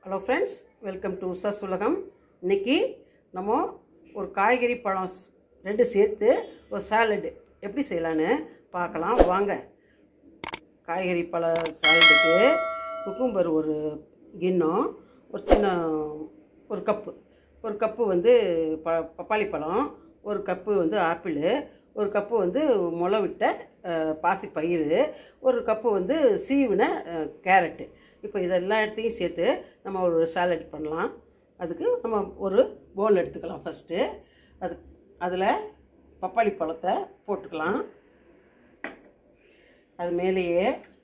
hello friends welcome to Usha's உலகம் இன்னைக்கு நம்ம ஒரு காய்கறி பழம் ஸ்- ரெண்டு சேர்த்து ஒரு சாலடு எப்படி செய்யலான்னு பார்க்கலாம் வாங்க காய்கறி பழ சாலடுக்கு குக்கும்பர் ஒரு கிண்ணம் ஒரு சின்ன ஒரு கப்பு ஒரு கப்பு வந்து ப பப்பாளி பழம் ஒரு கப்பு வந்து ஆப்பிள் ஒரு கப்பு வந்து முளை விட்ட அஹ், பாசிப்பயிறு ஒரு கப்பு வந்து சீவின அஹ், கேரட்டு இப்போ இதெல்லாம் இடத்தையும் சேர்த்து நம்ம ஒரு சாலட் பண்ணலாம் அதுக்கு நம்ம ஒரு போல் எடுத்துக்கலாம் ஃபஸ்ட்டு அது அதில் பப்பாளி பழத்தை போட்டுக்கலாம் அது மேலேயே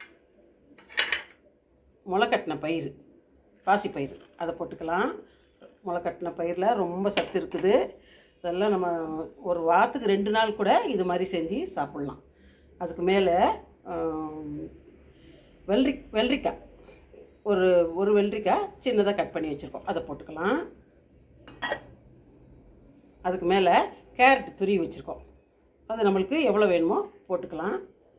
முளைக்கட்டின பயிறு பாசிப்பயிறு அதை போட்டுக்கலாம் முளைக்கட்டின பயிரில் ரொம்ப சத்து இருக்குது இதெல்லாம் நம்ம ஒரு வாரத்துக்கு ரெண்டு நாள் கூட இது மாதிரி செஞ்சு சாப்பிட்லாம் அதுக்கு மேலே வெள்ளரி வெள்ளரிக்காய் ஒரு ஒரு வெள்ளரிக்காய் சின்னதாக கட் பண்ணி வச்சுருக்கோம் அதை போட்டுக்கலாம் அதுக்கு மேலே கேரட் துருவி வச்சுருக்கோம் அது நம்மளுக்கு எவ்வளோ வேணுமோ போட்டுக்கலாம்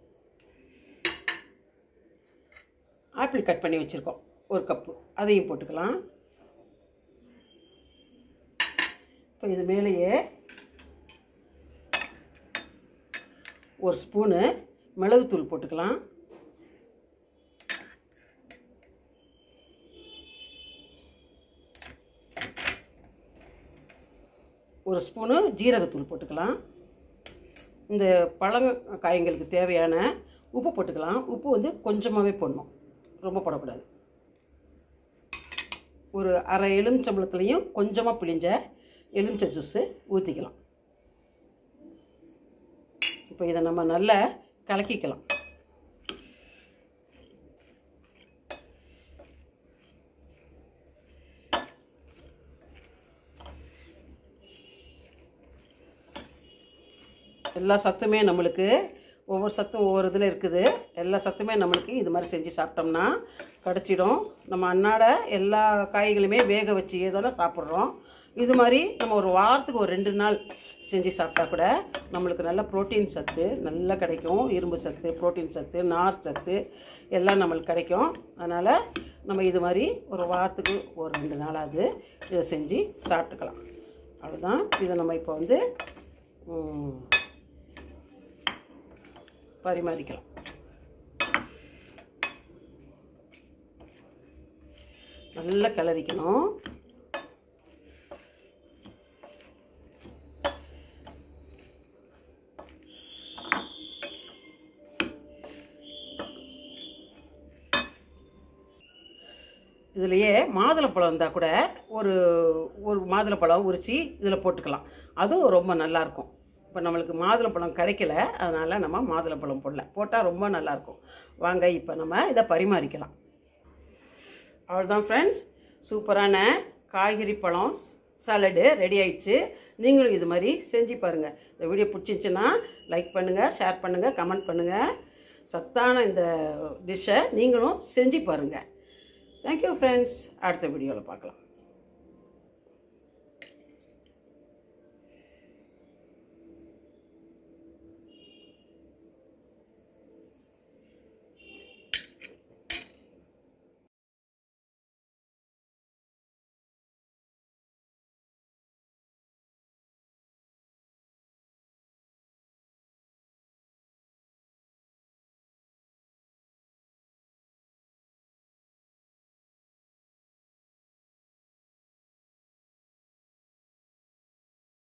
ஆப்பிள் கட் பண்ணி வச்சுருக்கோம் ஒரு கப்பு அதையும் போட்டுக்கலாம் இப்போ இது மேலேயே ஒரு ஸ்பூனு மிளகுத்தூள் போட்டுக்கலாம் ஒரு ஸ்பூனு ஜீரகத்தூள் போட்டுக்கலாம் இந்த பழங் காய்களுக்கு தேவையான உப்பு போட்டுக்கலாம் உப்பு வந்து கொஞ்சமாகவே போடணும் ரொம்ப போடக்கூடாது ஒரு அரை எலுமிச்சம்பழத்துலேயும் கொஞ்சமாக பிழிஞ்ச எலுமிச்சை ஜூஸு ஊற்றிக்கலாம் இப்போ இதை நம்ம நல்லா கலக்கிக்கலாம் எல்லா சத்துமே நம்மளுக்கு ஒவ்வொரு சத்தும் ஒவ்வொரு இதில் இருக்குது எல்லா சத்துமே நம்மளுக்கு இது மாதிரி செஞ்சு சாப்பிட்டோம்னா கிடச்சிடும் நம்ம அன்னாட எல்லா காய்களுமே வேக வச்சு இதெல்லாம் சாப்பிட்றோம் இது மாதிரி நம்ம ஒரு வாரத்துக்கு ஒரு ரெண்டு நாள் செஞ்சு சாப்பிட்டா கூட நம்மளுக்கு நல்ல புரோட்டீன் சத்து நல்லா கிடைக்கும் இரும்பு சத்து புரோட்டீன் சத்து நார் சத்து எல்லாம் நம்மளுக்கு கிடைக்கும் அதனால் நம்ம இது மாதிரி ஒரு வாரத்துக்கு ஒரு ரெண்டு நாளாவது இதை செஞ்சு சாப்பிட்டுக்கலாம் அவ்வளோதான் இதை நம்ம இப்போ வந்து ம், பரிமாறிக்கலாம் நல்லா கிளறிக்கணும் இதுலேயே மாதுளப்பழம் இருந்தால் கூட ஒரு ஒரு மாதுளப்பழம் உரித்து இதில் போட்டுக்கலாம் அதுவும் ரொம்ப நல்லாயிருக்கும் இப்போ நம்மளுக்கு மாதுளப்பழம் கிடைக்கல அதனால் நம்ம மாதுளப்பழம் போடல போட்டால் ரொம்ப நல்லாயிருக்கும் வாங்க இப்போ நம்ம இதை பரிமாறிக்கலாம் அவ்வளோதான் ஃப்ரெண்ட்ஸ் சூப்பரான காய்கறி பழம் சாலடு ரெடி ஆயிடுச்சு நீங்களும் இது மாதிரி செஞ்சு பாருங்கள் இந்த வீடியோ பிடிச்சிருந்துச்சுன்னா லைக் பண்ணுங்கள் ஷேர் பண்ணுங்கள் கமெண்ட் பண்ணுங்கள் சத்தான இந்த டிஷ்ஷை நீங்களும் செஞ்சு பாருங்கள் தேங்க்யூ ஃப்ரெண்ட்ஸ் அடுத்த வீடியோவில் பார்க்கலாம்